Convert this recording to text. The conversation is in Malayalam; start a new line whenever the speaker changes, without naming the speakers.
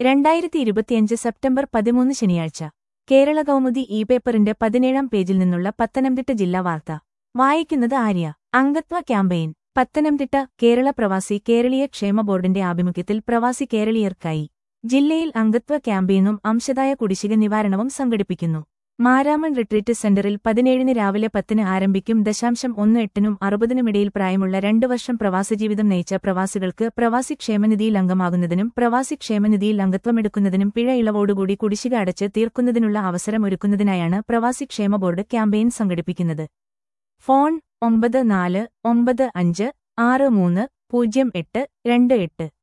രണ്ടായിരത്തി ഇരുപത്തിയഞ്ച് സെപ്റ്റംബർ പതിമൂന്ന് ശനിയാഴ്ച കേരള കൗമുദി ഇ പേപ്പറിന്റെ പതിനേഴാം പേജിൽ നിന്നുള്ള പത്തനംതിട്ട ജില്ലാ വാർത്ത വായിക്കുന്നത് ആര്യ അംഗത്വ ക്യാമ്പയിൻ പത്തനംതിട്ട കേരള പ്രവാസി കേരളീയ ക്ഷേമ ബോർഡിന്റെ ആഭിമുഖ്യത്തിൽ പ്രവാസി കേരളീയർക്കായി ജില്ലയിൽ അംഗത്വ ക്യാമ്പയിനും അംശദായ കുടിശ്ശിക നിവാരണവും സംഘടിപ്പിക്കുന്നു മാരാമൺ റിട്രീറ്റ് സെന്ററിൽ പതിനേഴിന് രാവിലെ പത്തിന് ആരംഭിക്കും ദശാംശം ഒന്ന് എട്ടിനും അറുപതിനുമിടയിൽ പ്രായമുള്ള രണ്ടു വർഷം പ്രവാസജീവിതം നയിച്ച പ്രവാസികൾക്ക് പ്രവാസി ക്ഷേമനിധിയിൽ അംഗമാകുന്നതിനും പ്രവാസി ക്ഷേമനിധിയിൽ അംഗത്വമെടുക്കുന്നതിനും പിഴ ഇളവോടുകൂടി കുടിശ്ശിക അടച്ച് തീർക്കുന്നതിനുള്ള അവസരമൊരുക്കുന്നതിനായാണ് പ്രവാസി ക്ഷേമ ബോർഡ് ക്യാമ്പയിൻ സംഘടിപ്പിക്കുന്നത് ഫോൺ ഒമ്പത് നാല് ഒമ്പത് അഞ്ച് ആറ് മൂന്ന് പൂജ്യം എട്ട് രണ്ട് എട്ട്